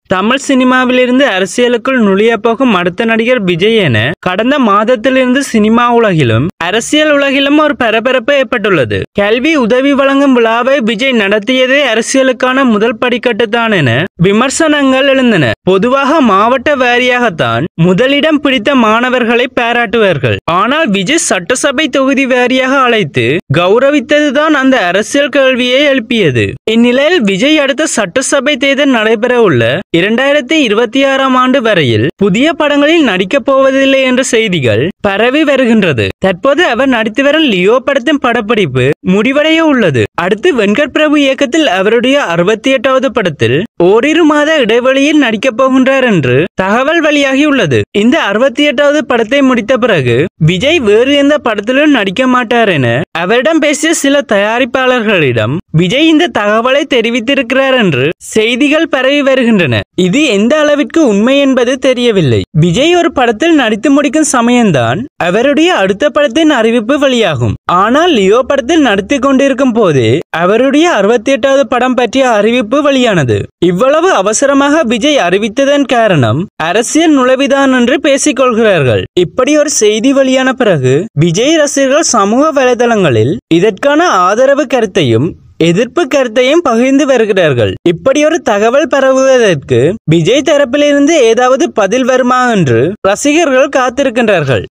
தமிழ் சினிமாவிலிருந்து அரசியலுக்குள் நுழைய போகும் அடுத்த நடிகர் விஜய் என கடந்த மாதத்திலிருந்து சினிமா உலகிலும் அரசியல் உலகிலும் ஒரு பரபரப்பு ஏற்பட்டுள்ளது கல்வி உதவி வழங்கும் விழாவை விஜய் நடத்தியதே அரசியலுக்கான முதல் படிக்கட்டுதான் என விமர்சனங்கள் எழுந்தன பொதுவாக மாவட்ட வாரியாகத்தான் முதலிடம் பிடித்த மாணவர்களை பாராட்டுவார்கள் ஆனால் விஜய் சட்டசபை தொகுதி வாரியாக அழைத்து கௌரவித்ததுதான் அந்த அரசியல் கேள்வியை எழுப்பியது இந்நிலையில் விஜய் அடுத்த சட்டசபை தேர்தல் நடைபெற உள்ள இரண்டாயிரத்தி இருபத்தி ஆறாம் ஆண்டு வரையில் புதிய படங்களில் நடிக்கப் போவதில்லை என்ற செய்திகள் பரவி வருகின்றது தற்போது அவர் நடித்து வரும் லியோ படத்தின் படப்பிடிப்பு முடிவடைய உள்ளது அடுத்து வெங்கட் பிரபு இயக்கத்தில் அவருடைய அறுபத்தி எட்டாவது படத்தில் ஓரிரு மாத இடைவெளியில் நடிக்கப் போகின்றார் என்று தகவல் வெளியாகியுள்ளது இந்த அறுபத்தி எட்டாவது படத்தை முடித்த பிறகு விஜய் வேறு எந்த படத்திலும் நடிக்க மாட்டார் என அவரிடம் பேசிய சில தயாரிப்பாளர்களிடம் விஜய் இந்த தகவலை தெரிவித்திருக்கிறார் என்று செய்திகள் பரவி வருகின்றன இது எந்த அளவிற்கு உண்மை என்பது தெரியவில்லை விஜய் ஒரு படத்தில் நடித்து முடிக்கும் சமயம்தான் அவருடைய அடுத்த படத்தின் அறிவிப்பு வெளியாகும் ஆனால் லியோ படத்தில் நடித்து கொண்டிருக்கும் போதே அவருடைய அறுபத்தி எட்டாவது படம் பற்றிய அறிவிப்பு வெளியானது இவ்வளவு அவசரமாக விஜய் அறிவித்ததன் காரணம் அரசியல் நுழைவுதான் என்று பேசிக் கொள்கிறார்கள் இப்படி ஒரு செய்தி வெளியான பிறகு விஜய் ரசிகர்கள் சமூக வலைதளங்களில் இதற்கான ஆதரவு கருத்தையும் எதிர்ப்பு கருத்தையும் பகிர்ந்து வருகிறார்கள் இப்படி ஒரு தகவல் பரவுவதற்கு விஜய் தரப்பிலிருந்து ஏதாவது பதில் வருமா என்று ரசிகர்கள் காத்திருக்கின்றார்கள்